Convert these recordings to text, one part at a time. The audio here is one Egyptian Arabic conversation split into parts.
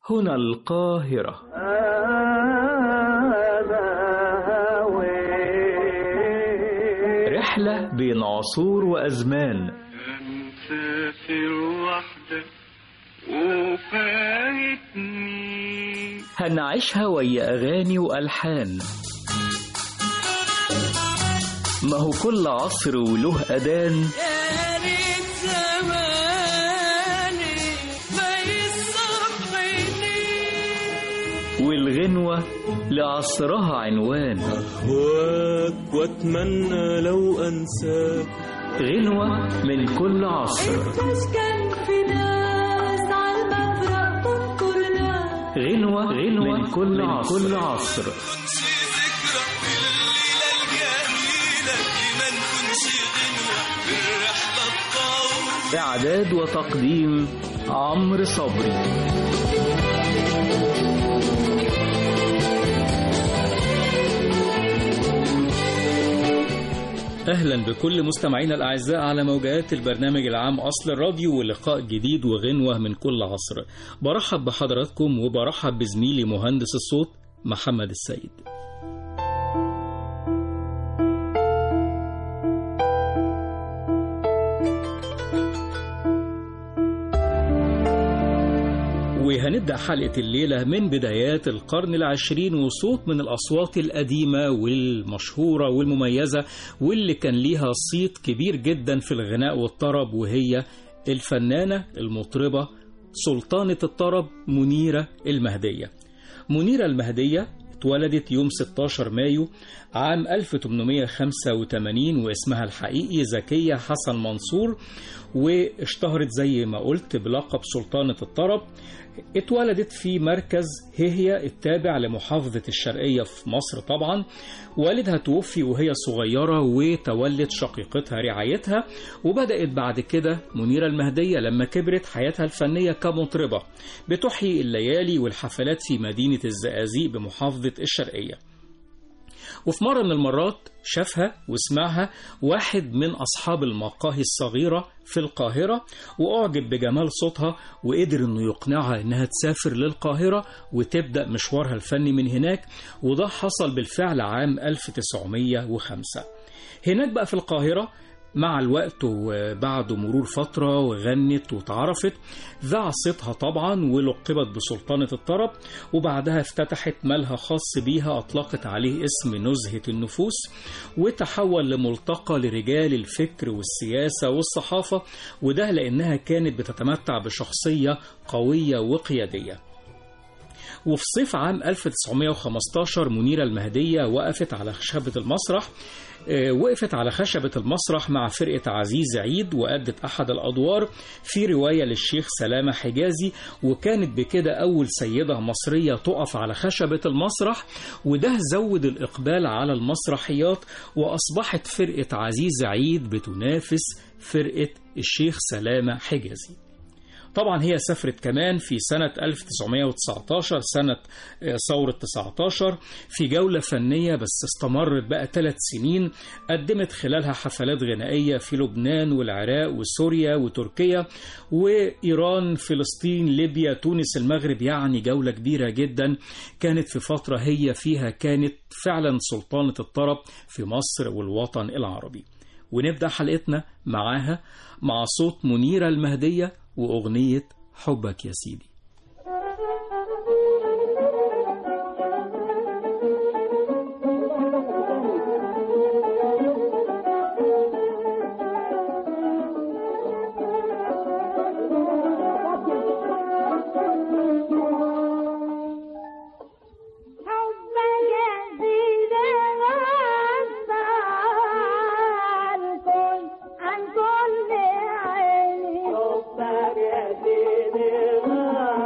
هنا القاهرة رحلة بين عصور وأزمان مسافر وحدك وفايتني هنعيشها ويا أغاني وألحان ما هو كل عصر وله أذان يا ريت زماني ما يصحيني والغنوة لعصرها عنوان أهواك وأتمنى لو أنساك غنوة من كل عصر تسكن في ناس عالمفرق تنكر ناس غنوة غنوة من كل عصر, كل عصر. إعداد وتقديم عمرو صبري أهلا بكل مستمعينا الأعزاء على موجات البرنامج العام أصل الراديو ولقاء جديد وغنوة من كل عصر برحب بحضراتكم وبرحب بزميلي مهندس الصوت محمد السيد وهنبدأ حلقة الليلة من بدايات القرن العشرين وصوت من الأصوات القديمة والمشهورة والمميزة واللي كان ليها صيت كبير جدا في الغناء والطرب وهي الفنانة المطربة سلطانة الطرب منيرة المهدية منيرة المهدية اتولدت يوم 16 مايو عام 1885 واسمها الحقيقي زكية حسن منصور واشتهرت زي ما قلت بلقب سلطانة الطرب اتولدت في مركز هي التابع لمحافظة الشرقية في مصر طبعا والدها توفي وهي صغيرة وتولت شقيقتها رعايتها وبدأت بعد كده منيرة المهدية لما كبرت حياتها الفنية كمطربة بتحيي الليالي والحفلات في مدينة الزقازيق بمحافظة الشرقية وفي مرة من المرات شافها وسمعها واحد من أصحاب المقاهي الصغيرة في القاهرة وأعجب بجمال صوتها وقدر إنه يقنعها إنها تسافر للقاهرة وتبدأ مشوارها الفني من هناك وده حصل بالفعل عام 1905 هناك بقى في القاهرة مع الوقت وبعد مرور فترة وغنت وتعرفت ذاع صيتها طبعا ولقبت بسلطانة الطرب وبعدها افتتحت مالها خاص بيها أطلقت عليه اسم نزهة النفوس وتحول لملتقى لرجال الفكر والسياسة والصحافة وده لأنها كانت بتتمتع بشخصية قوية وقيادية وفي صيف عام 1915 منيرة المهدية وقفت على خشبة المسرح وقفت على خشبة المسرح مع فرقة عزيز عيد وأدت أحد الأدوار في رواية للشيخ سلامة حجازي وكانت بكده أول سيدة مصرية تقف على خشبة المسرح وده زود الإقبال على المسرحيات وأصبحت فرقة عزيز عيد بتنافس فرقة الشيخ سلامة حجازي طبعا هي سافرت كمان في سنة 1919 سنة ثورة 19 في جولة فنية بس استمرت بقى ثلاث سنين قدمت خلالها حفلات غنائية في لبنان والعراق وسوريا وتركيا وإيران فلسطين ليبيا تونس المغرب يعني جولة كبيرة جدا كانت في فترة هي فيها كانت فعلا سلطانة الطرب في مصر والوطن العربي ونبدأ حلقتنا معاها مع صوت منيرة المهدية وأغنية حبك يا سيدي عن كل عين حبك يا سيدي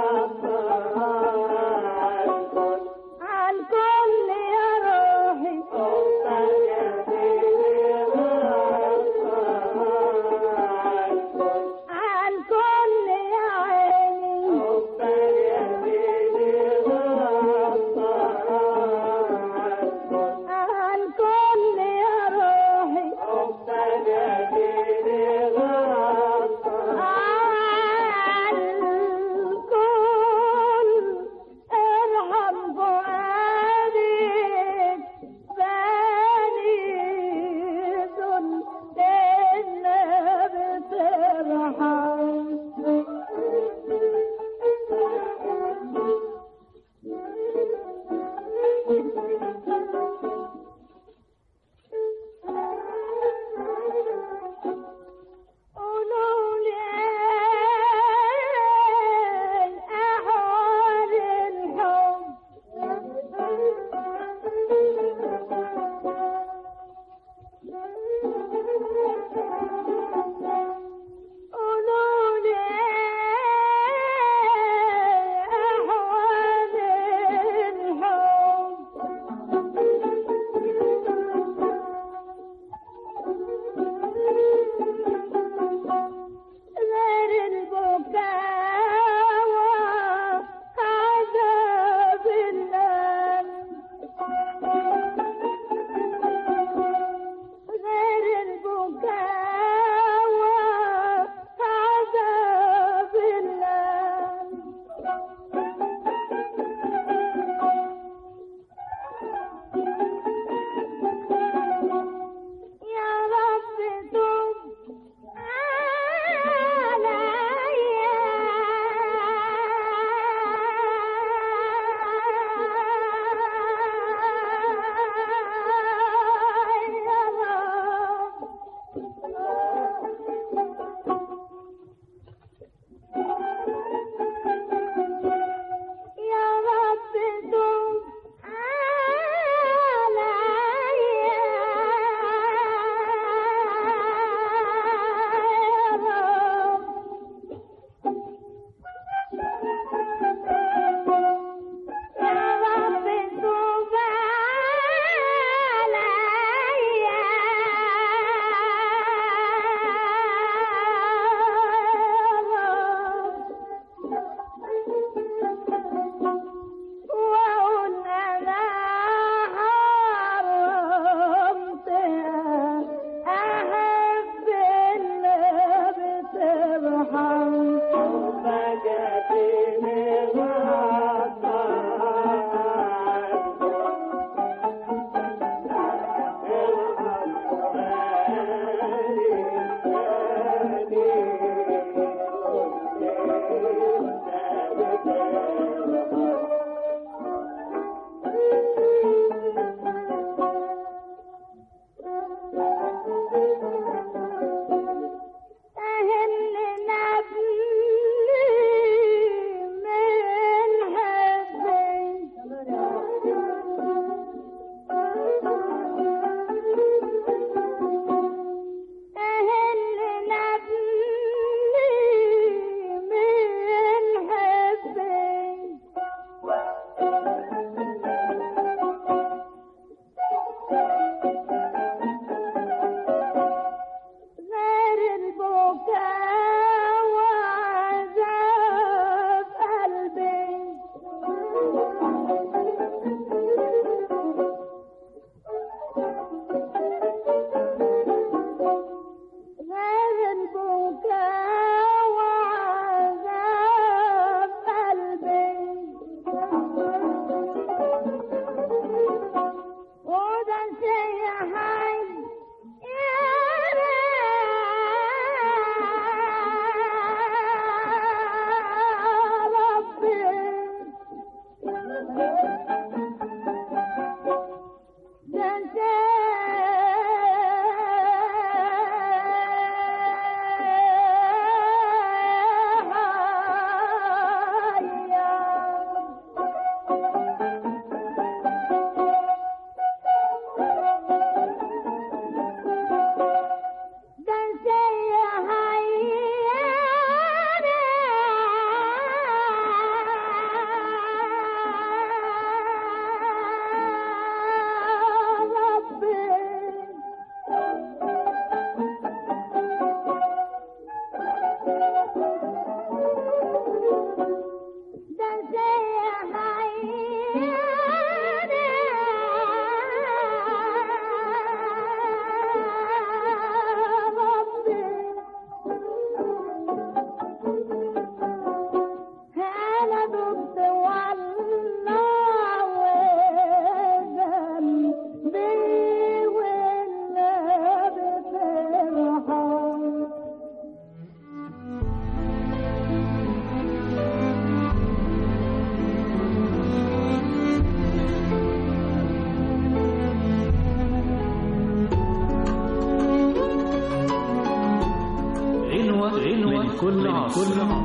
لكل عصر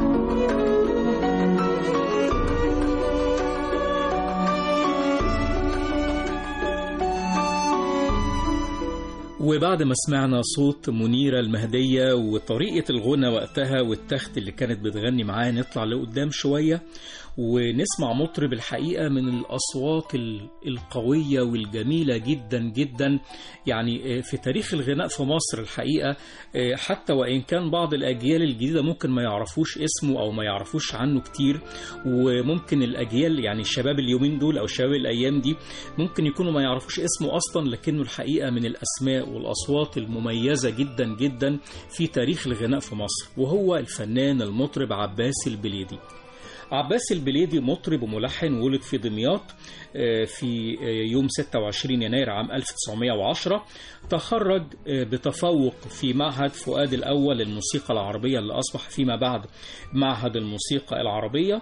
وبعد ما سمعنا صوت منيرة المهدية وطريقة الغنى وقتها والتخت اللي كانت بتغني معاه نطلع لقدام شوية ونسمع مطرب الحقيقة من الأصوات ال- القوية والجميلة جدا جدا يعني آه، في تاريخ الغناء في مصر الحقيقة آه، حتى وإن كان بعض الأجيال الجديدة ممكن ما يعرفوش اسمه أو ما يعرفوش عنه كتير وممكن الأجيال يعني الشباب اليومين دول أو الشباب الأيام دي ممكن يكونوا ما يعرفوش اسمه أصلا لكنه الحقيقة من الأسماء والأصوات المميزة جدا جدا في تاريخ الغناء في مصر وهو الفنان المطرب عباس البليدي عباس البليدي مطرب وملحن ولد في دمياط آه، في آه، يوم 26 يناير عام 1910 تخرج آه، بتفوق في معهد فؤاد الأول للموسيقى العربية اللي أصبح فيما بعد معهد الموسيقى العربية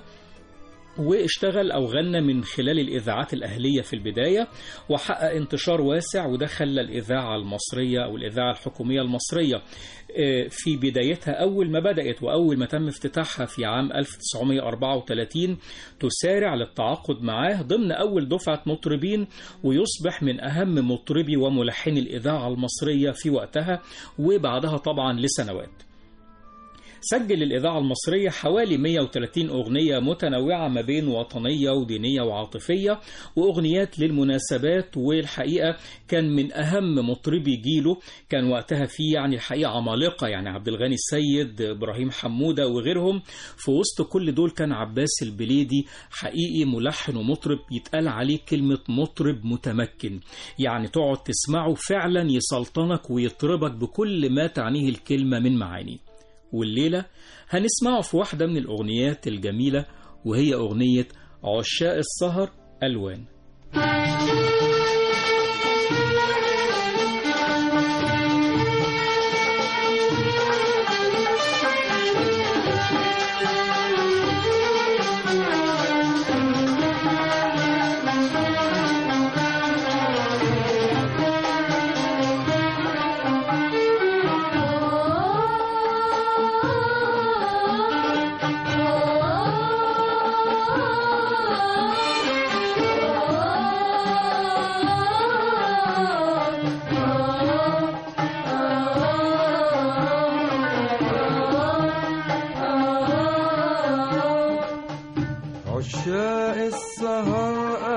واشتغل أو غنى من خلال الإذاعات الأهلية في البداية وحقق انتشار واسع وده خلى الإذاعة المصرية أو الإذاعة الحكومية المصرية آه، في بدايتها أول ما بدأت وأول ما تم افتتاحها في عام 1934 تسارع للتعاقد معاه ضمن أول دفعة مطربين ويصبح من أهم مطربي وملحني الإذاعة المصرية في وقتها وبعدها طبعا لسنوات سجل الإذاعة المصرية حوالي 130 أغنية متنوعة ما بين وطنية ودينية وعاطفية وأغنيات للمناسبات والحقيقة كان من أهم مطربي جيله كان وقتها فيه يعني الحقيقة عمالقة يعني عبد الغني السيد إبراهيم حمودة وغيرهم في وسط كل دول كان عباس البليدي حقيقي ملحن ومطرب يتقال عليه كلمة مطرب متمكن يعني تقعد تسمعه فعلا يسلطنك ويطربك بكل ما تعنيه الكلمة من معاني والليلة هنسمعه في واحدة من الأغنيات الجميلة وهي أغنية عشاق السهر ألوان عشاق السهر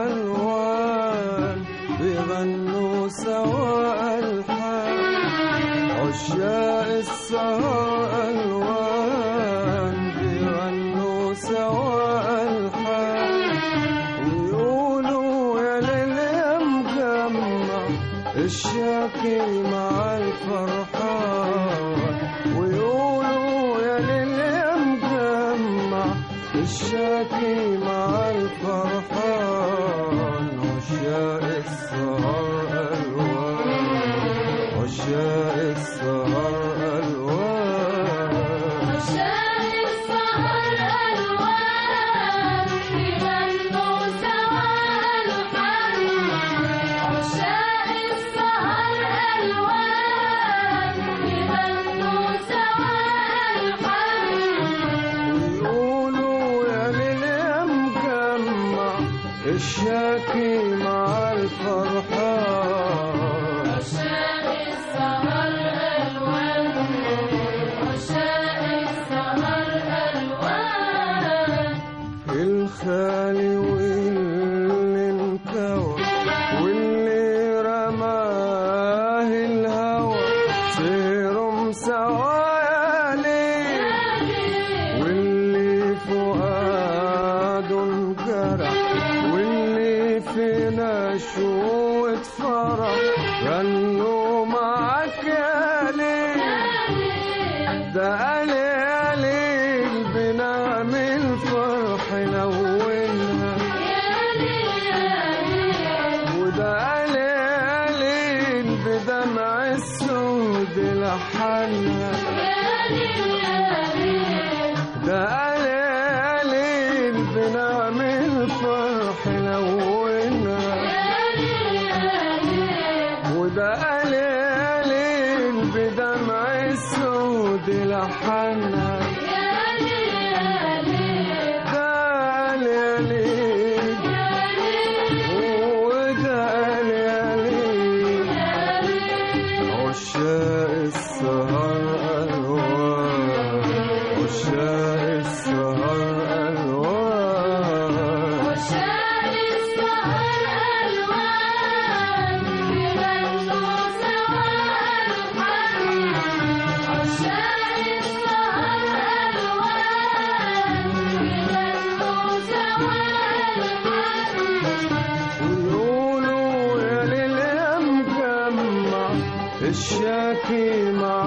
ألوان بيغنوا سوا ألحان عشاق السهر ألوان بيغنوا سوا ألحان ويقولوا يا ليل يا مجمع الشاكي مع الفرحان ويقولوا يا ليل يا مجمع الشاكي مع الفرحان عشاق السهر ألوان عشاق السهر ألوان عشاق السهر ألوان بيغنوا سوا ألحان عشاق السهر ألوان بيغنوا سوا ألحان يقولوا يا ليل يا مجمع الشاكي مع الفرحان عشاق السهر ألوان عشاق السهر ألوان الخالي واللي انكوى واللي رماه الهوى سيرهم سوا يا ليل واللي فؤاده انجرح واللي في نشوة فرح غنوا معاك يا ليل ده قال يا ليل بنعمل فرح لونها وده قال يا ليل بدمع السود لحنها ده قال يا ليل بنعمل فرح لونها وده قال يا ليل بدمع السود لحنها ليل وده ليل عشاق السهر ألوان عشاق السهر ألوان عشاق السهر ألوان بيغنوا سوا ألحان عشاق السهر ألوان بيغنوا سوا ألحان ويقولوا يا ليل يا مجمع الشاكي مع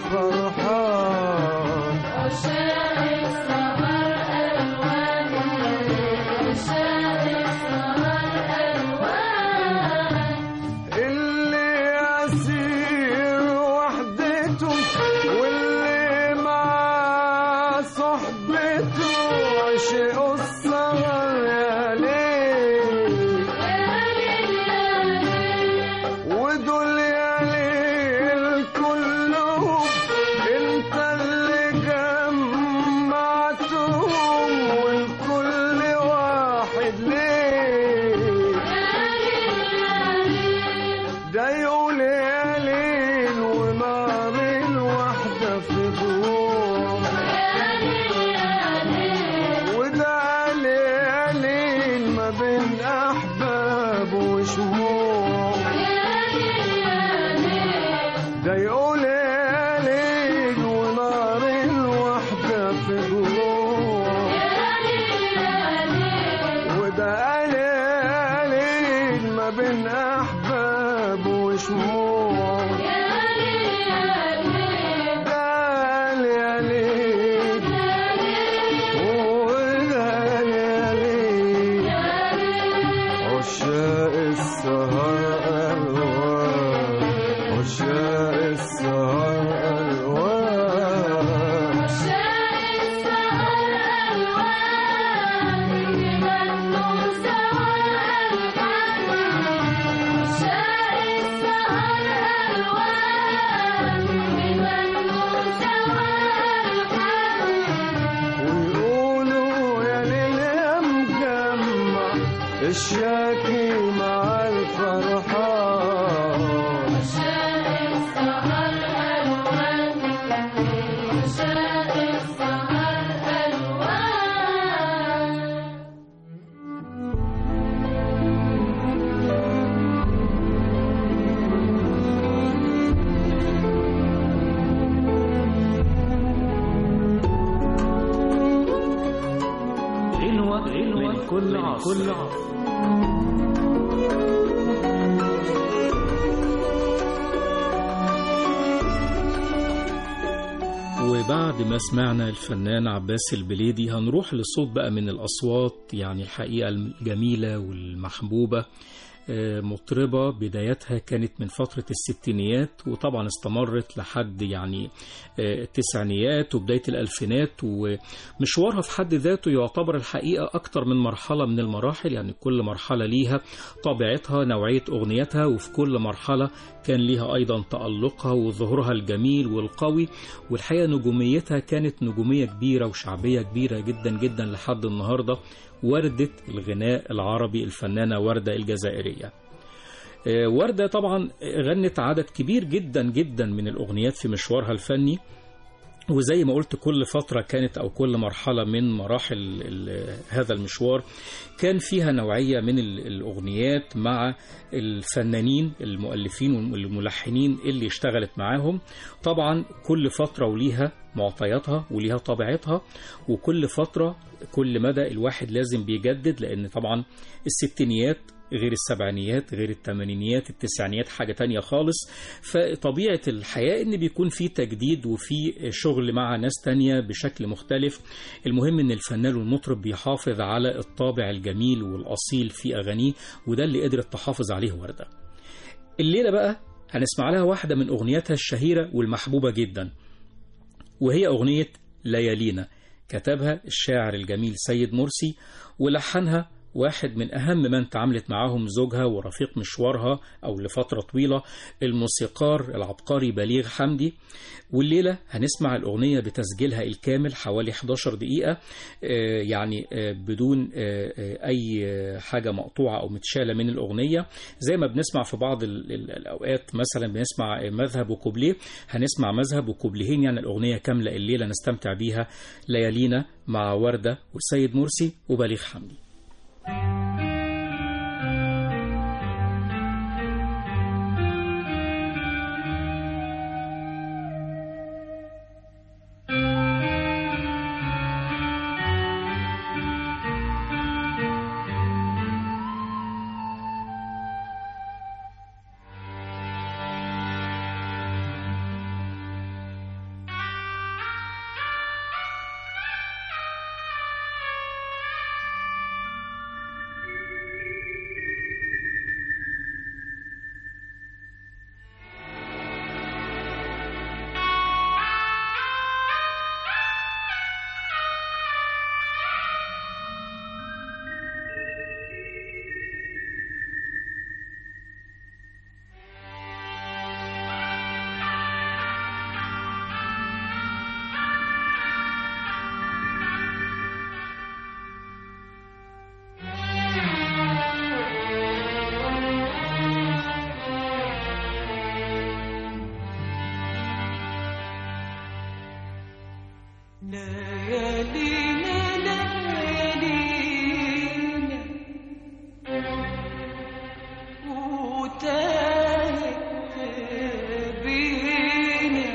الفرحان عشاق السهر ألوان عشاق السهر ألوان اللي يسير وحدته واللي مع صحبته عشقوا السهر يا ليل ودول يا ليل كلهم انت اللي جمعتهم والكل واحد ليه ده يقول يا ليل ونار الوحدة في ضوء وده يا ليل ما بين أحباب وشموع ده يقول يا ليل ونار الوحدة في ضوء وده قال يا ليل ما بين أحباب وشموع ده قال يا ليل وده قال يا ليل عشاق السهر ألوان عشاق السهر ألوان عشاق السهر ألوان بيغنوا سوا ألحان عشاق السهر ألوان بيغنوا سوا ألحان ويقولوا يا ليل يا مجمع الشاكي مع الفرحان عشاق السهر ألوان عشاق السهر ألوان غنوة من كل عصر وبعد ما سمعنا الفنان عباس البليدي هنروح لصوت بقى من الأصوات يعني الحقيقة الجميلة والمحبوبة آه، مطربة بدايتها كانت من فترة الستينيات وطبعا استمرت لحد يعني آه، التسعينيات وبداية الألفينات ومشوارها في حد ذاته يعتبر الحقيقة أكتر من مرحلة من المراحل يعني كل مرحلة ليها طبيعتها نوعية أغنيتها وفي كل مرحلة كان ليها أيضا تألقها وظهورها الجميل والقوي والحقيقة نجوميتها كانت نجومية كبيرة وشعبية كبيرة جدا جدا لحد النهاردة وردة الغناء العربي الفنانة وردة الجزائرية آه، وردة طبعا غنت عدد كبير جدا جدا من الأغنيات في مشوارها الفني وزي ما قلت كل فترة كانت أو كل مرحلة من مراحل ال- هذا المشوار كان فيها نوعية من ال- الأغنيات مع الفنانين المؤلفين والملحنين اللي اشتغلت معاهم طبعا كل فترة وليها معطياتها وليها طبيعتها وكل فترة كل مدى الواحد لازم بيجدد لأن طبعا الستينيات غير السبعينيات غير الثمانينيات التسعينيات حاجة تانية خالص فطبيعة الحياة ان بيكون في تجديد وفي شغل مع ناس تانية بشكل مختلف المهم ان الفنان والمطرب بيحافظ على الطابع الجميل والأصيل في أغانيه وده اللي قدرت تحافظ عليه وردة الليلة بقى هنسمع لها واحدة من أغنياتها الشهيرة والمحبوبة جدا وهي أغنية ليالينا كتبها الشاعر الجميل سيد مرسي ولحنها واحد من أهم من تعاملت معاهم زوجها ورفيق مشوارها أو لفترة طويلة الموسيقار العبقري بليغ حمدي والليلة هنسمع الأغنية بتسجيلها الكامل حوالي 11 دقيقة آه، يعني آه، بدون آه، آه، أي آه، حاجة مقطوعة أو متشالة من الأغنية زي ما بنسمع في بعض ال- ال- الأوقات مثلا بنسمع آه، مذهب وكوبليه هنسمع مذهب وكوبليهين يعني الأغنية كاملة الليلة نستمتع بيها ليالينا مع وردة والسيد مرسي وبليغ حمدي ليالينا ليالينا وتاهت بينا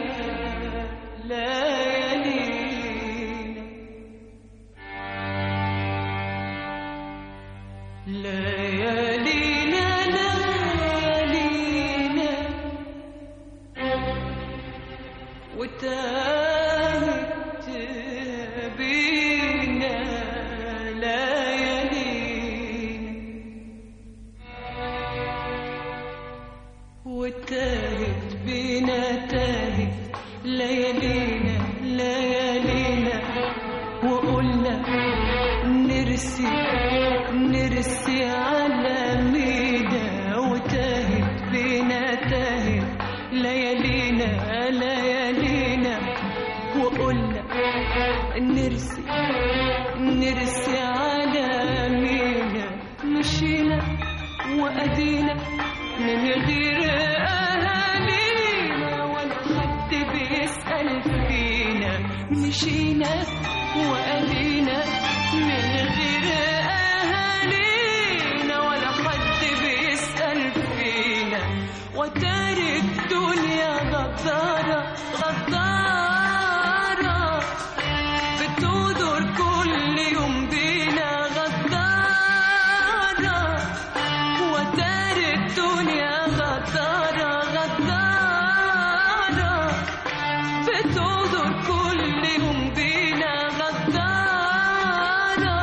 ليالينا ليالينا ليالينا وتاهت بينا ليالينا وتاهت بينا تاهت ليالينا ليالينا وقلنا نرسي نرسي على مينا وتاهت بينا تاهت ليالينا ليالينا وقلنا نرسي نرسي على مينا مشينا وأدينا من غير أهالينا ولا حد بيسأل فينا مشينا وأدينا من غير أهالينا ولا حد بيسأل فينا وتاري الدنيا غدارة غدارة بتودر كل يوم بينا غدارة وتاري الدنيا غدارة غدارة بتودر كل يوم بينا غدارة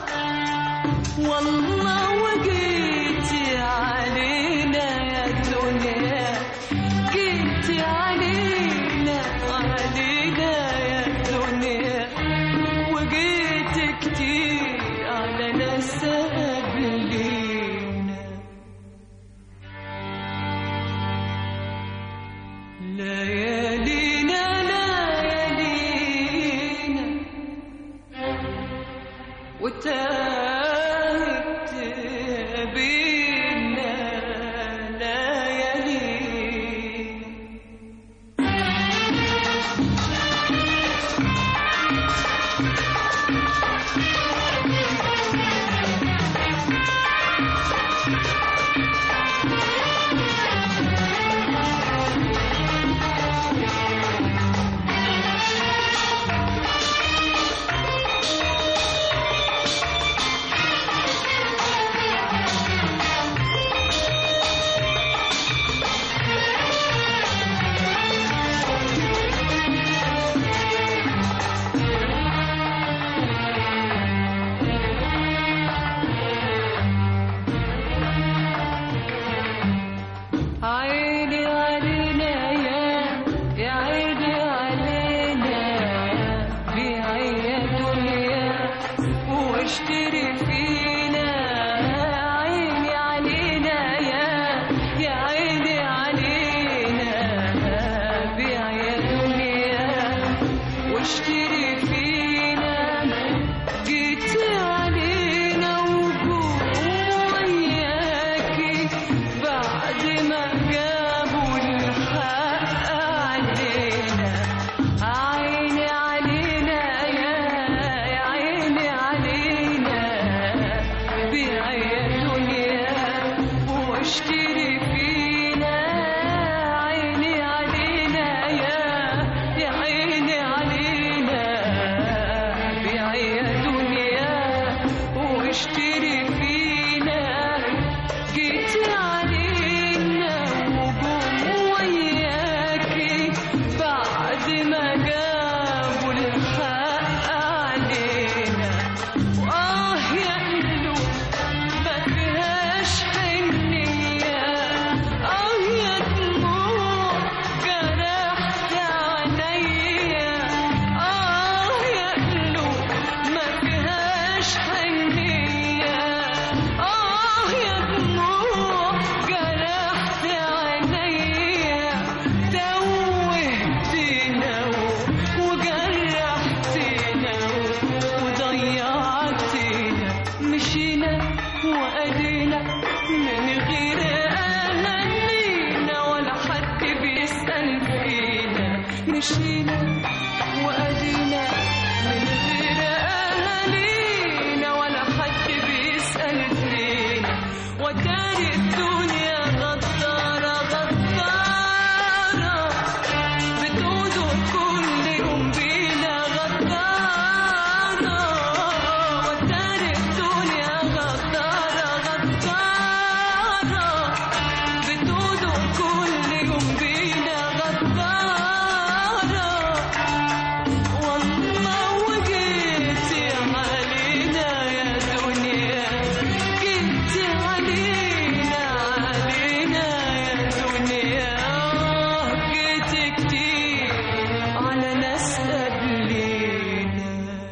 والله وجيتي علينا يا دنيا جيتي علينا علينا يا دنيا وجيت كتير على ناس قبلينا ليالينا ليالينا وتاهت بينا ليالينا مشينا وأدينا من غير أهالينا ولا حد بيسأل فينا مشينا وأدينا من غير أهالينا ولا حد بيسأل فينا وتاري الدنيا غدارة غدارة بتغدر كل يوم بينا غدارة وتاري الدنيا غدارة غدارة بتغدر كل يوم بينا غدارة والله وجيتي علينا يا دنيا جيتي علينا علينا يا دنيا جيتي كتير على ناس قبلينا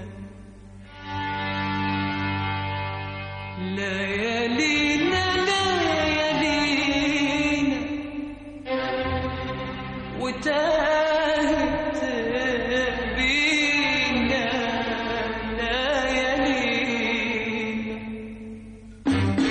ليالينا ليالينا وتاهت بينا ليالينا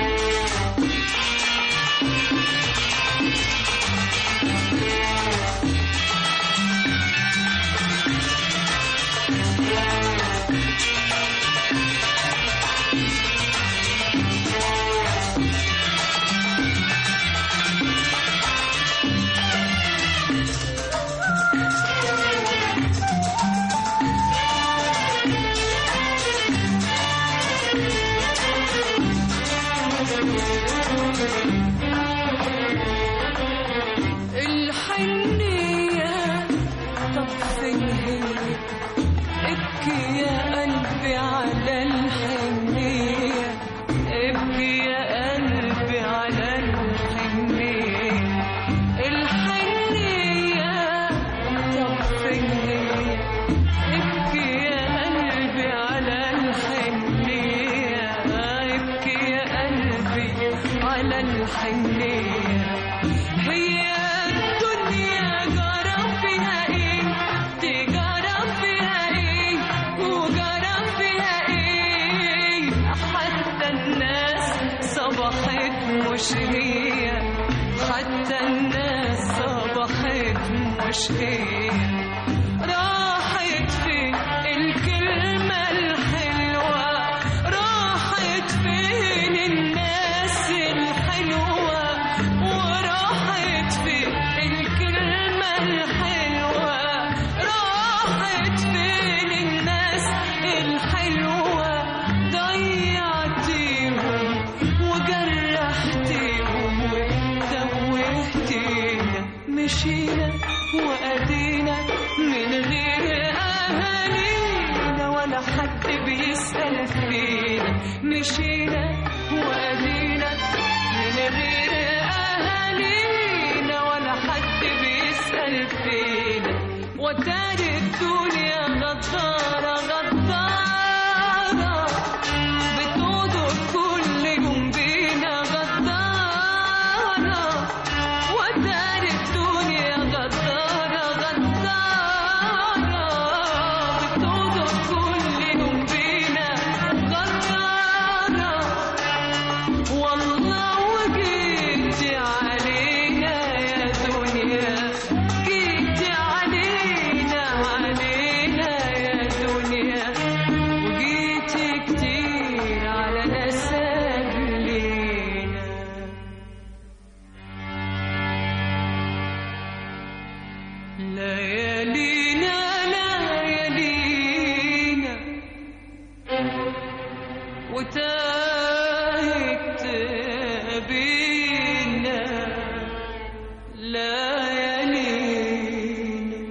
الحنية طب فين هي ابكي يا قلبي على الحنية ابكي يا قلبي على الحنية الحنية طب فين هي ابكي يا قلبي على الحنية ابكي يا قلبي على الحنية هي الدنيا جرى فيها ايه تجرى فيها ايه وجرى فيها ايه حتى الناس صبحت مش هي حتى الناس صبحت مش هي راحت فين الكلمة الحلوة راحت فين الناس الحلوة وراحت فين الكلمة الحلوة راحت فين الناس الحلوة ضيعتيهم وجرحتيهم وتوهتينا مشينا وأدينا من غير أهالينا ولا حد بيسأل فينا مشينا وأدينا من غير أهالينا ولا حد بيسأل فينا وتاري الدنيا غدارة غدارة بتغدر كل يوم بينا غدارة وتاري الدنيا غدارة غدارة بتغدر كل يوم بينا غدارة والله وجيتي علينا يا دنيا جيتي علينا علينا يا دنيا وجيتي كتير على ناس قبلينا ليالينا ليالينا وتاهت بينا ليالينا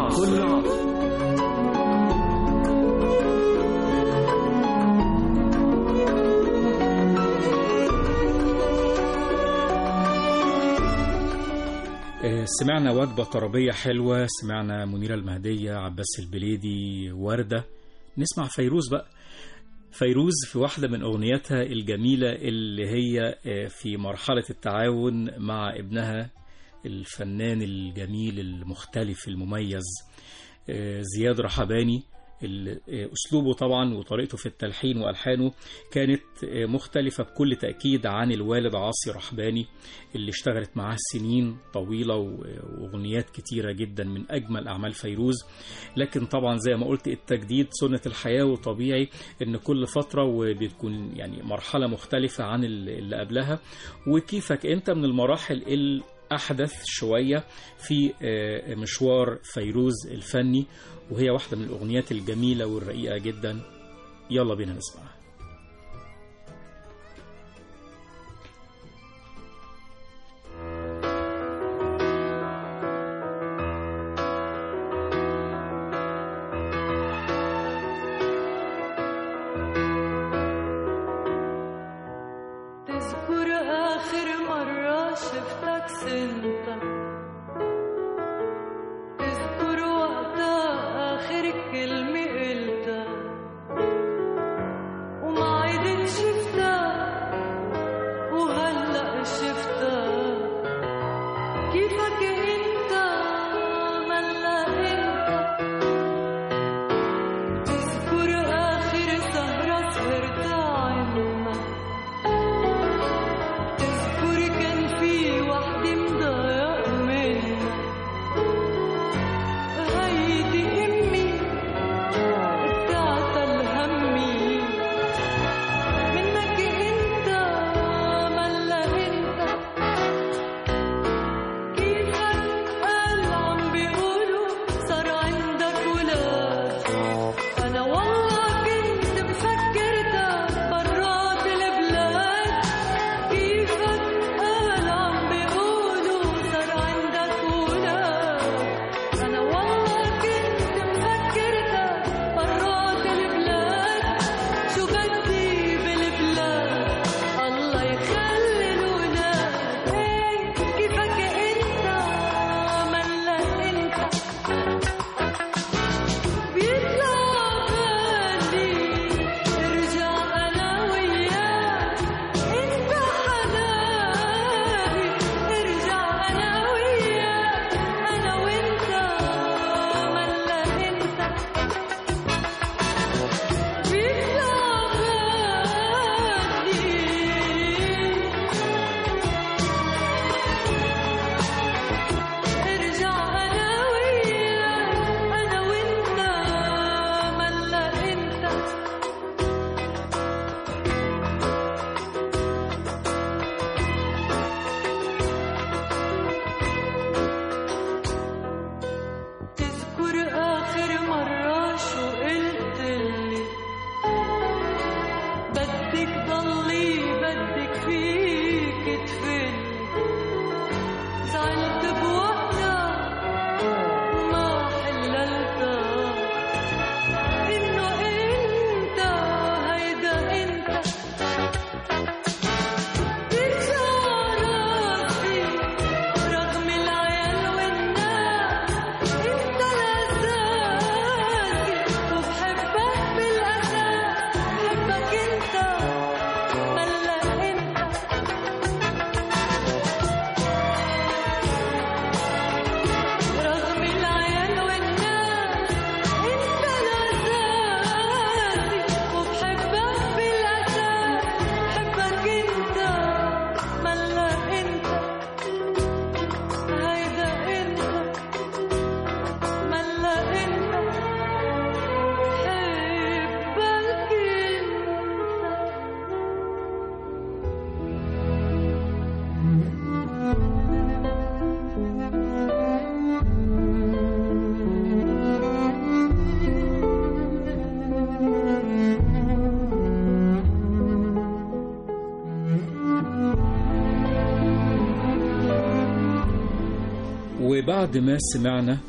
عصر كل عصر آه، سمعنا وجبة طربية حلوة سمعنا منيرة المهدية عباس البليدي وردة نسمع فيروز بقى فيروز في واحدة من أغنياتها الجميلة اللي هي آه، في مرحلة التعاون مع ابنها الفنان الجميل المختلف المميز آه، زياد رحباني ال- آه، أسلوبه طبعا وطريقته في التلحين وألحانه كانت آه، مختلفة بكل تأكيد عن الوالد عاصي رحباني اللي اشتغلت معاه سنين طويلة و- وأغنيات كتيرة جدا من أجمل أعمال فيروز لكن طبعا زي ما قلت التجديد سنة الحياة وطبيعي إن كل فترة وبتكون يعني مرحلة مختلفة عن ال- اللي قبلها وكيفك أنت من المراحل الأحدث شوية في آه، مشوار فيروز الفني وهي واحدة من الأغنيات الجميلة والرقيقة جدا يلا بينا نسمعها تذكر آخر مرة شفتك سنتك تذكر وقتها آخر كلمة قلتها وما عدت شفتها وهلأ شفتها كيفك انت ملا انت تذكر آخر سهرة سهرتها عنا تذكر كان في وحدة مضايق منها هيدي أمي بتاعت الهمي منك انت ملا انت كيفك قال عم بيقولوا صار عندك ولاد أنا والله كنت مفكرتك برات البلاد كيفك قال عم بيقولوا صار عندك ولاد أنا والله كنت مفكرتك برات البلاد شو بدي بالبلاد الله يخلي الولاد إيه كيفك أنت ملا أنت بيطلع بالي ارجع انا وياك انت حناني ارجع انا وياك انا وانت ملا انت بيطلع بالي ارجع انا وياك انا وانت ملا انت تذكر اخر مرة شو قلتلي بدك ضلي بدك فيك تفلي زعلت بوقتها ما حللتها إنه أنت هيدا أنت ترجع راسي رغم العيال والناس أنت لأساسي وبحبك بالأساس بحبك أنت ملا أنت رغم العيال والناس انت الاساسي وبحبك بالاساس بحبك انت ملا انت هيدا انت ملا انت بحبك انت وبعد ما سمعنا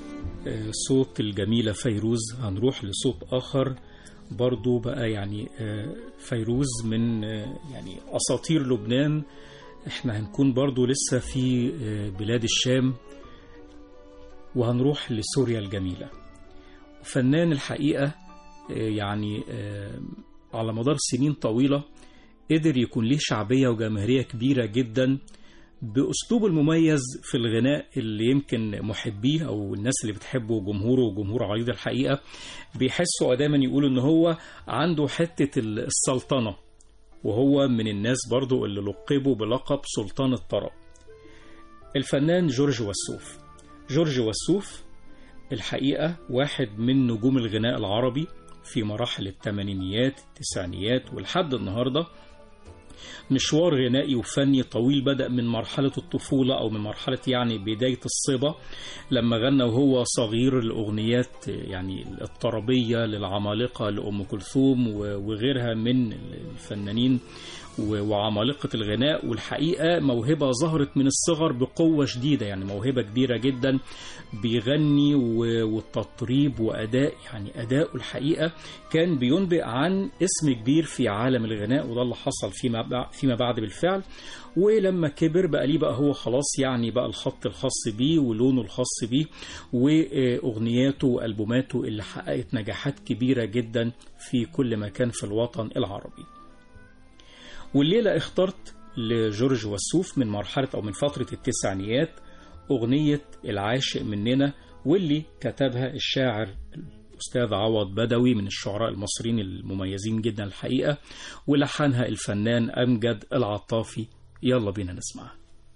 آه، صوت الجميلة فيروز هنروح لصوت آخر برضو بقى يعني آه، فيروز من آه، يعني أساطير لبنان احنا هنكون برضو لسه في آه، بلاد الشام وهنروح لسوريا الجميلة فنان الحقيقة آه، يعني آه، على مدار سنين طويلة قدر يكون ليه شعبية وجماهيرية كبيرة جدا بأسلوبه المميز في الغناء اللي يمكن محبيه أو الناس اللي بتحبه جمهوره وجمهور عريض الحقيقة بيحسوا دايما يقولوا إن هو عنده حتة السلطنة وهو من الناس برضو اللي لقبوا بلقب سلطان الطرب الفنان جورج وسوف جورج وسوف الحقيقة واحد من نجوم الغناء العربي في مراحل الثمانينيات التسعينيات ولحد النهارده مشوار غنائي وفني طويل بدأ من مرحلة الطفولة أو من مرحلة يعني بداية الصبا لما غنى وهو صغير الأغنيات يعني الطربية للعمالقة لأم كلثوم وغيرها من الفنانين وعمالقة الغناء والحقيقة موهبة ظهرت من الصغر بقوة شديدة يعني موهبة كبيرة جدا بيغني والتطريب وأداء يعني أداؤه الحقيقة كان بينبئ عن اسم كبير في عالم الغناء وده اللي حصل فيما فيما بعد بالفعل ولما كبر بقى ليه بقى هو خلاص يعني بقى الخط الخاص بيه ولونه الخاص بيه وأغنياته وألبوماته اللي حققت نجاحات كبيرة جدا في كل مكان في الوطن العربي والليلة اخترت لجورج وسوف من مرحلة أو من فترة التسعينيات أغنية العاشق مننا واللي كتبها الشاعر الأستاذ عوض بدوي من الشعراء المصريين المميزين جدا الحقيقة ولحنها الفنان أمجد العطافي يلا بينا نسمعها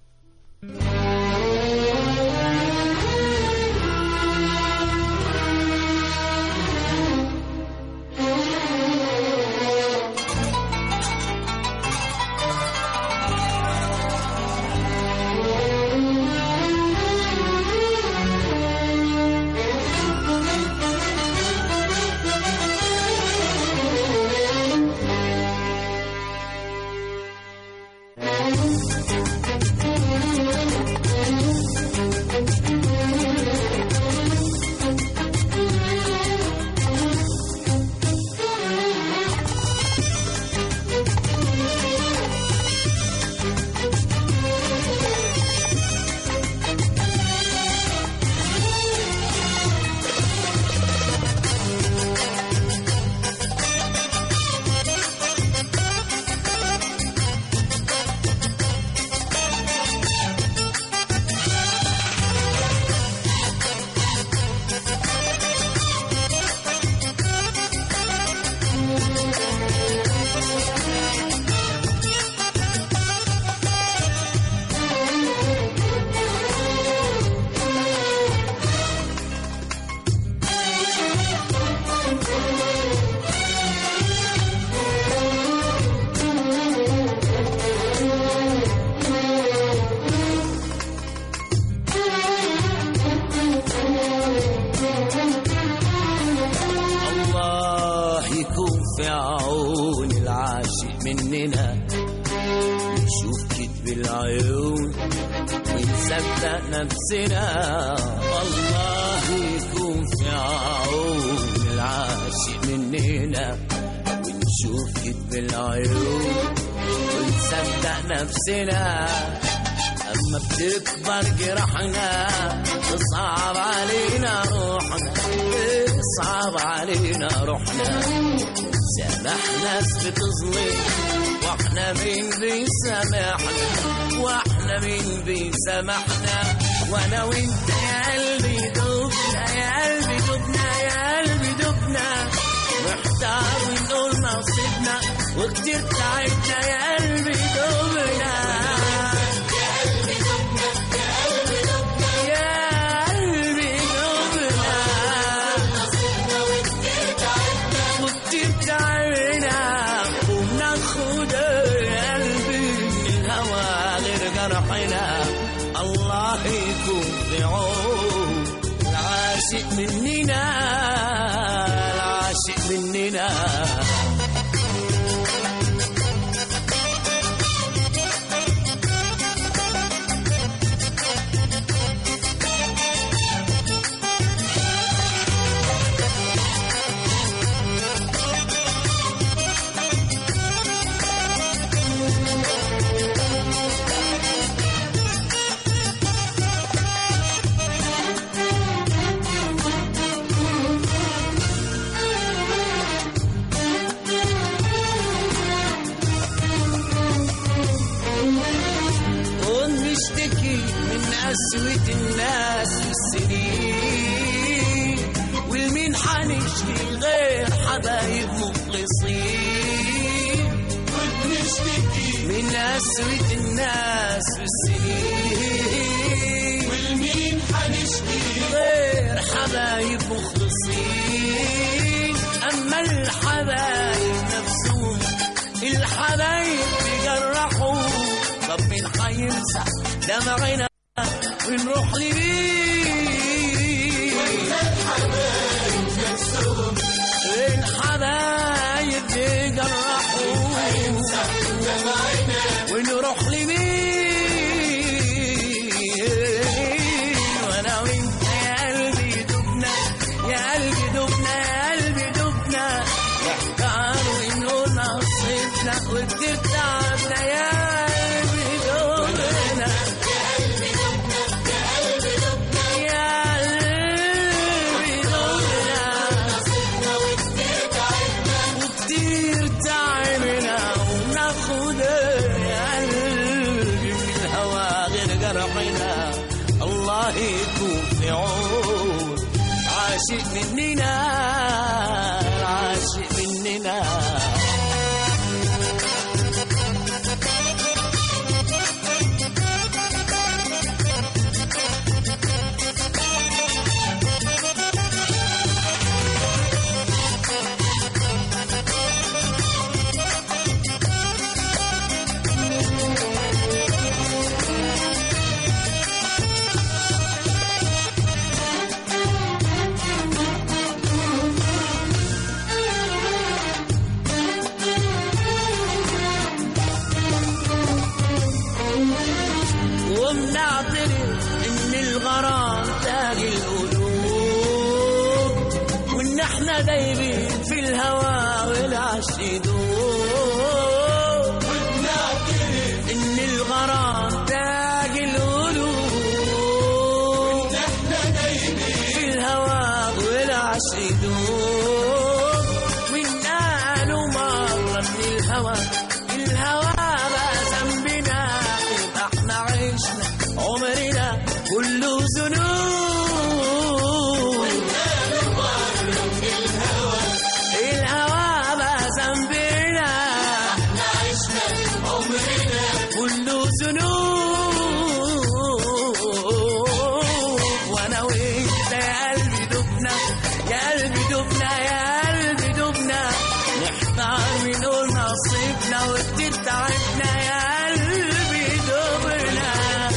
الله يكون في عون العاشق مننا نشوف كتب العيون ونصدق نفسنا الله يكون في عون العاشق مننا ونشوف كتب العيون ونصدق نفسنا أما بتكبر جرحنا تصعب علينا روحنا تصعب علينا روحنا سامح ناس بتظلم واحنا مين بيسامحنا واحنا مين بيسامحنا وانا وانت يا قلبي دبنا يا قلبي دبنا يا قلبي دبنا محتار ونقول نصيبنا وكتير تعبنا يا قلبي دبنا يا قلبي دبنا وكتير تعبنا وبناخد قلبي من الهوى غير جرحنا الله يكون في عون العاشق مننا العاشق مننا قسوة الناس في السنين والمين حنشكي غير حبايب مخلصين وبنشتكي من قسوة الناس في السنين والمين حنشكي غير حبايب مخلصين أما الحبايب نفسهم الحبايب بيجرحوا طب مين حيمسح دمعنا ونروح لمين الحبايب بيجرحوا ونروح لمين وانا وانت يا قلبي دبنا يا قلبي دبنا يا قلبي دبنا نحتار ونقول نصيبنا وبتتعبنا يا قلبي دبنا يا قلبي دبنا وكتير تعبنا وناخد يا قلبي من الهوى غير جرحنا الله يكون في عون عاشق مننا عاشق مننا وبنعترف ان الغرام تاج القلوب وان احنا دايبين في الهوى والعش يدوب وبنعترف ان الغرام تاج القلوب وان احنا دايبين في الهوى والعش يدوب وان قالوا مرة من الهوى الهوى بقى ذنبنا يبقى احنا عشنا عمرنا كله ذنوب الهوى بقى ذنبنا احنا عشنا عمرنا كله ذنوب وانا وانت يا قلبي دبنا يا قلبي دبنا يا قلبي دبنا نحتار ونقول نصيبنا وكتير تعبنا يا قلبي دبنا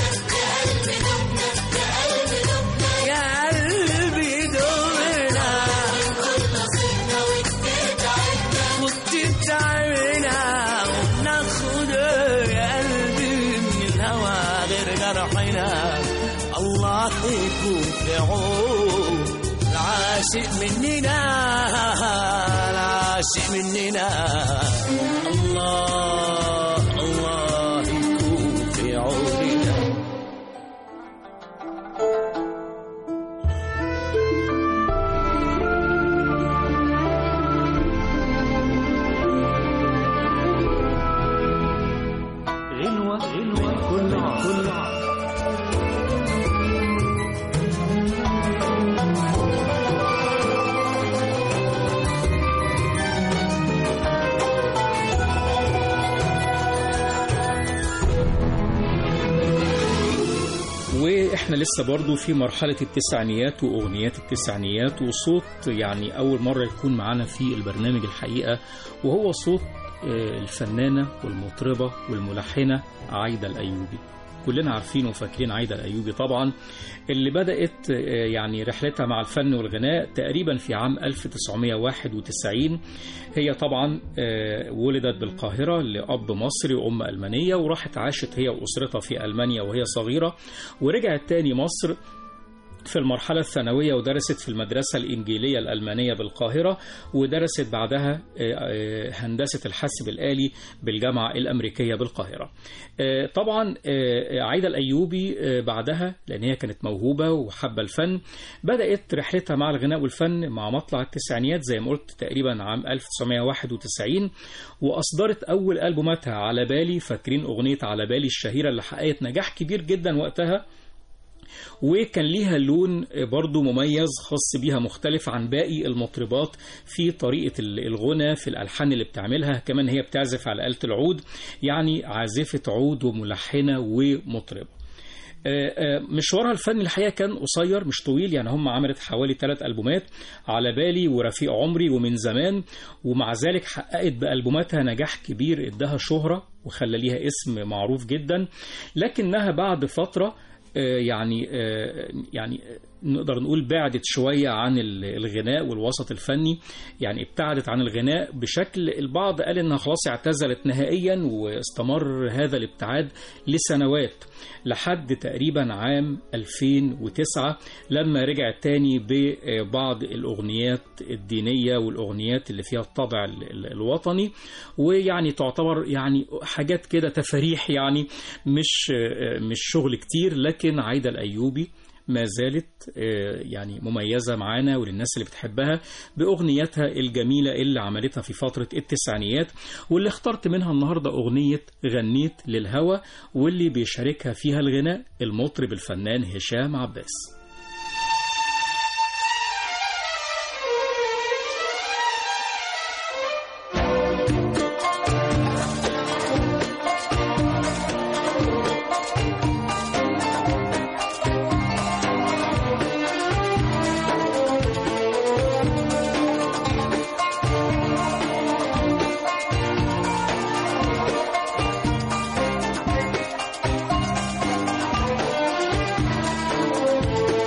يا قلبي دبنا وكتير تعبنا وبناخد يا قلبي من الهوى غير جرحنا الله يكون في عون العاشق مننا العاشق مننا الله الله يكون في عوننا غنوة غنوة كل عام واحنا لسه برضو في مرحلة التسعينيات واغنيات التسعينيات وصوت يعني اول مرة يكون معانا في البرنامج الحقيقة وهو صوت آه، الفنانة والمطربة والملحنة عايدة الايوبي كلنا عارفين وفاكرين عايدة الأيوبي طبعا اللي بدأت آه، يعني رحلتها مع الفن والغناء تقريبا في عام 1991 هي طبعا آه، ولدت بالقاهرة لأب مصري وأم ألمانية وراحت عاشت هي وأسرتها في ألمانيا وهي صغيرة ورجعت تاني مصر في المرحلة الثانوية ودرست في المدرسة الإنجيلية الألمانية بالقاهرة ودرست بعدها آه، آه، هندسة الحاسب الآلي بالجامعة الأمريكية بالقاهرة آه، طبعا آه، عايدة الأيوبي آه، بعدها لأن هي كانت موهوبة وحابة الفن بدأت رحلتها مع الغناء والفن مع مطلع التسعينيات زي ما قلت تقريبا عام 1991 وأصدرت أول ألبوماتها على بالي فاكرين أغنية على بالي الشهيرة اللي حققت نجاح كبير جدا وقتها وكان ليها لون برضو مميز خاص بيها مختلف عن باقي المطربات في طريقة الغنى في الألحان اللي بتعملها كمان هي بتعزف على آلة العود يعني عازفة عود وملحنة ومطربة مشوارها الفني الحقيقه كان قصير مش طويل يعني هم عملت حوالي ثلاث البومات على بالي ورفيق عمري ومن زمان ومع ذلك حققت بالبوماتها نجاح كبير اداها شهره وخلى ليها اسم معروف جدا لكنها بعد فتره يعني يعني نقدر نقول بعدت شوية عن الغناء والوسط الفني يعني ابتعدت عن الغناء بشكل البعض قال انها خلاص اعتزلت نهائيا واستمر هذا الابتعاد لسنوات لحد تقريبا عام 2009 لما رجعت تاني ببعض الأغنيات الدينية والأغنيات اللي فيها الطابع الوطني ويعني تعتبر يعني حاجات كده تفاريح يعني مش مش شغل كتير لكن عايدة الأيوبي ما زالت يعني مميزة معانا وللناس اللي بتحبها بأغنياتها الجميلة اللي عملتها في فترة التسعينيات واللي اخترت منها النهاردة أغنية غنيت للهوى واللي بيشاركها فيها الغناء المطرب الفنان هشام عباس Thank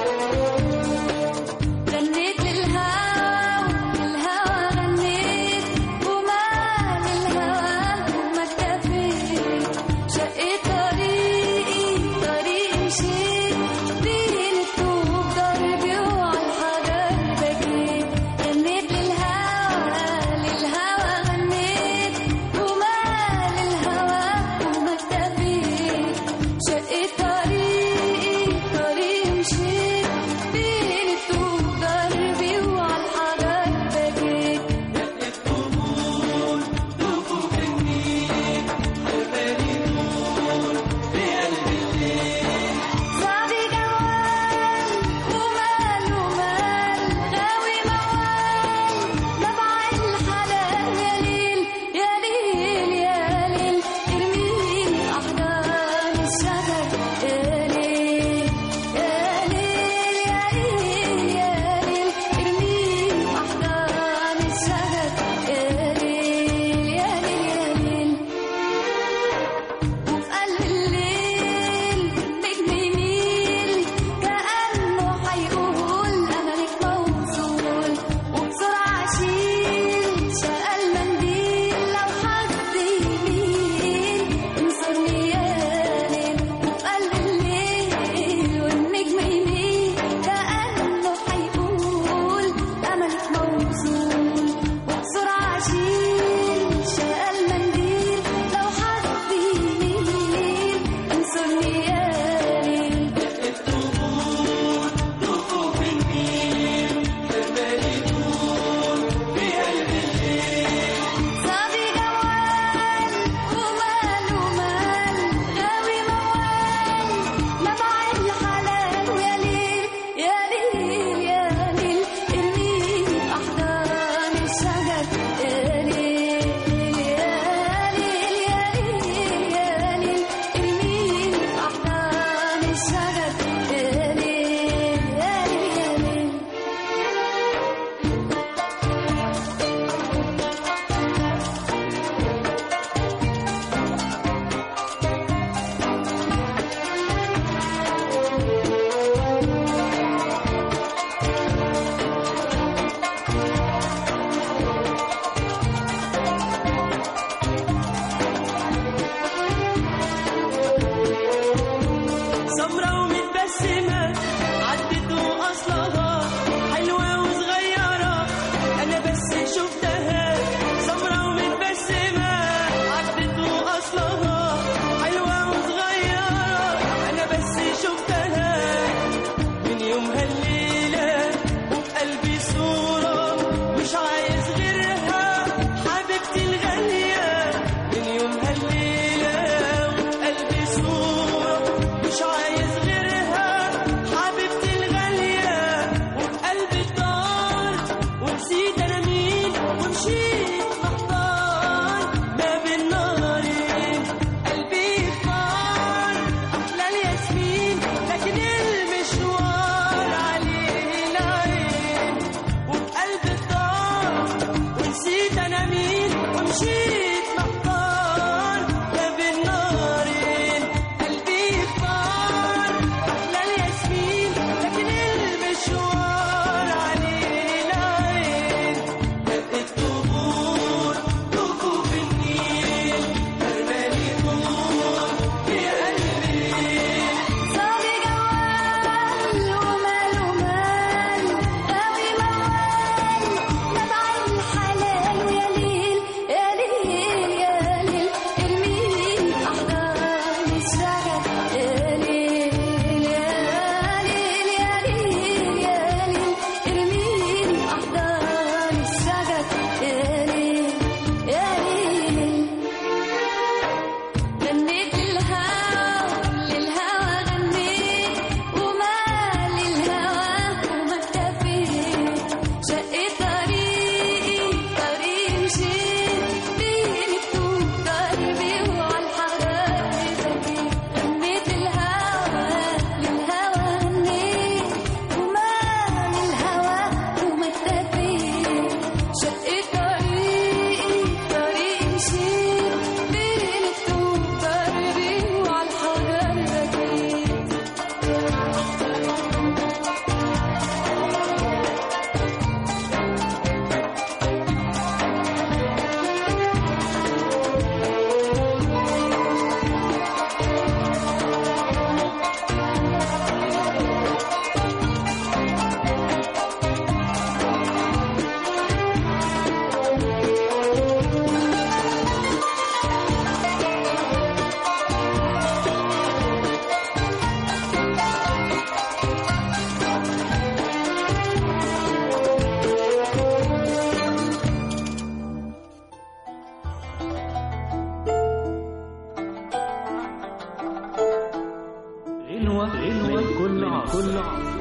كل عام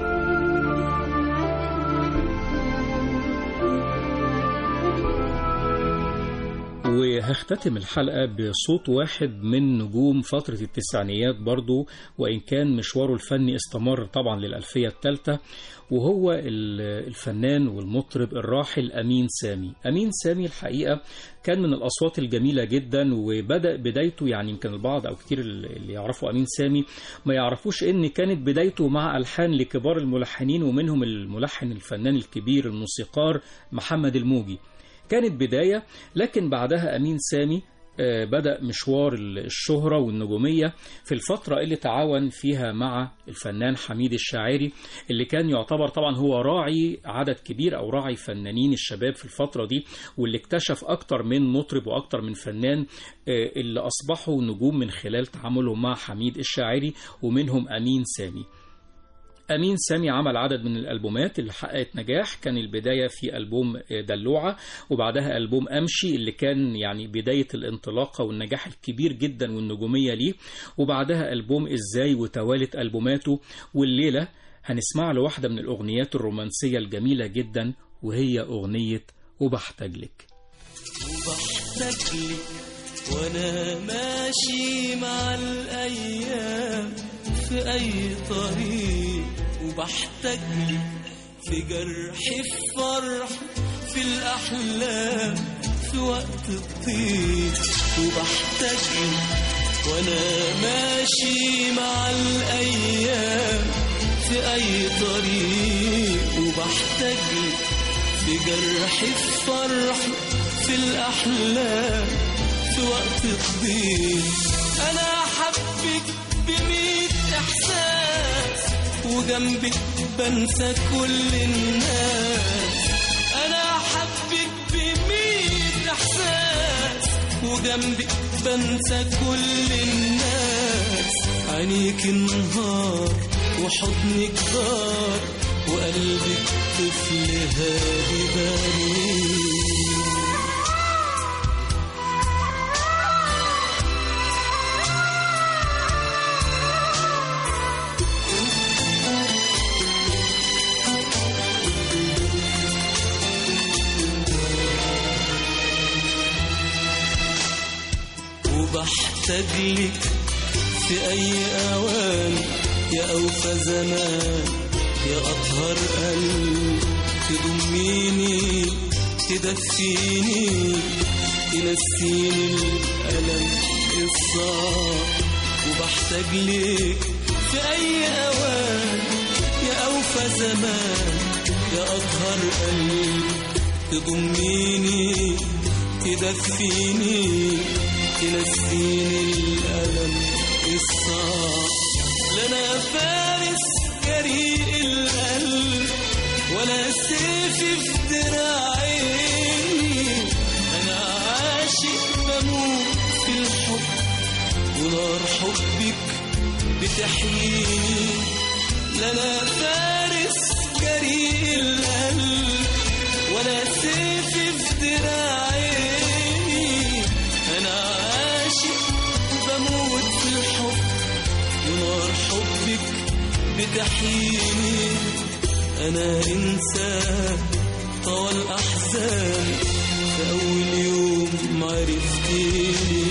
وهختتم الحلقة بصوت واحد من نجوم فترة التسعينيات برضو وإن كان مشواره الفني استمر طبعا للألفية الثالثة وهو ال- الفنان والمطرب الراحل أمين سامي أمين سامي الحقيقة كان من الأصوات الجميلة جدا وبدأ بدايته يعني يمكن البعض أو كتير اللي يعرفوا أمين سامي ما يعرفوش إن كانت بدايته مع ألحان لكبار الملحنين ومنهم الملحن الفنان الكبير الموسيقار محمد الموجي كانت بداية لكن بعدها أمين سامي آه، بدأ مشوار الشهرة والنجومية في الفترة اللي تعاون فيها مع الفنان حميد الشاعري اللي كان يعتبر طبعا هو راعي عدد كبير أو راعي فنانين الشباب في الفترة دي واللي اكتشف أكتر من مطرب وأكتر من فنان آه، اللي أصبحوا نجوم من خلال تعاملهم مع حميد الشاعري ومنهم أمين سامي أمين سامي عمل عدد من الألبومات اللي حققت نجاح كان البداية في ألبوم دلوعة وبعدها ألبوم أمشي اللي كان يعني بداية الانطلاقة والنجاح الكبير جدا والنجومية ليه وبعدها ألبوم إزاي وتوالت ألبوماته والليلة هنسمع له واحدة من الأغنيات الرومانسية الجميلة جدا وهي أغنية وبحتاج لك وبحتاج لك وانا ماشي مع الايام في اي طريق وبحتاج لك في جرحي في فرح في الاحلام في وقت الضيق وبحتاج لك وانا ماشي مع الايام في اي طريق وبحتاج لك في جرحي في فرحي في الأحلام في وقت الضيق أنا حبك بميت إحساس وجنبك بنسى كل الناس أنا حبك بميت إحساس وجنبك بنسى كل الناس عينيك نهار وحضنك دار وقلبك طفل هادي بريء وبحتاج لك في أي أوان يا أوفى زمان يا أطهر قلب تضميني تدفيني تنسيني الألم الصعب وبحتاج لك في أي أوان يا أوفى زمان يا أطهر قلب تضميني تدفيني تنسيني الألم الصعب لنا فارس جريء القلب ولا سيف في دراعي أنا عاشق بموت في الحب ونار حبك بتحييني لنا فارس جريء القلب ولا سيف في دراعي أنا عاشق بموت في الحب ونار حبك بتحييني أنا إنسان طوى الأحزان في أول يوم عرفتيني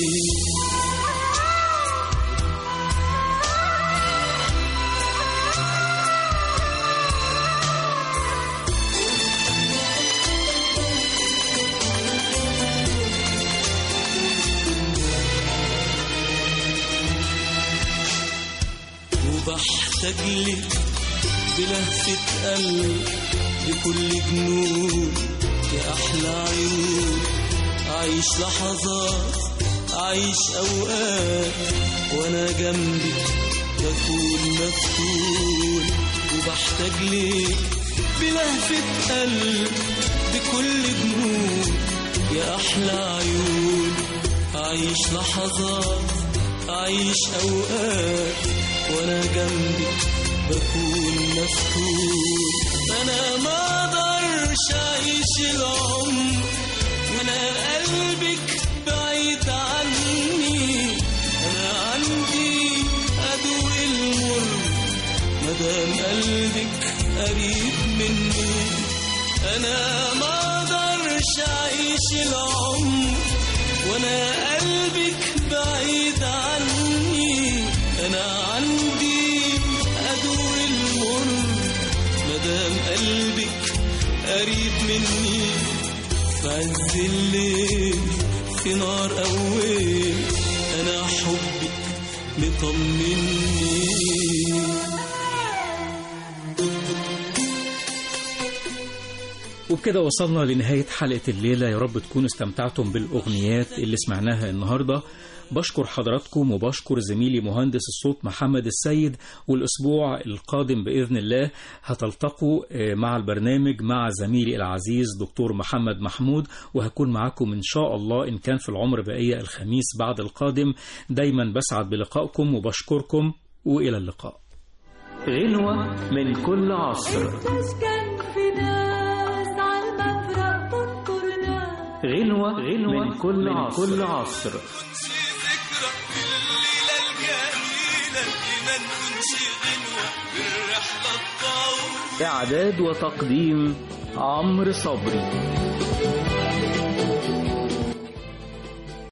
وبحتاج لك بلهفة قلب بكل جنون يا أحلى عيون أعيش لحظات أعيش أوقات وأنا جنبك بكون مفتون وبحتاج لك بلهفة قلب بكل جنون يا أحلى عيون أعيش لحظات أعيش أوقات وأنا جنبك بكون مفتون أنا ما أقدرش أعيش العمر وأنا قلبك بعيد عني أنا عندي أدوق المر مدام انا ما اقدرش اعيش العمر وانا قلبك بعيد عني انا عندي ادو المر مدام قلبك قريب مني في عز الليل في نار اول انا حبك مطمني وبكده وصلنا لنهاية حلقة الليلة يا رب تكونوا استمتعتم بالأغنيات اللي سمعناها النهاردة بشكر حضراتكم وبشكر زميلي مهندس الصوت محمد السيد والأسبوع القادم بإذن الله هتلتقوا آه، مع البرنامج مع زميلي العزيز دكتور محمد محمود وهكون معاكم إن شاء الله إن كان في العمر بقية الخميس بعد القادم دايما بسعد بلقائكم وبشكركم وإلى اللقاء غنوة من كل عصر قديش كان في ناس عالمفرق تنطرنا غنوة غنوة من كل عصر, كل عصر. ذكرى الليلة الجميلة لما نكونش غنوة بالرحلة الطويلة إعداد وتقديم عمرو صبري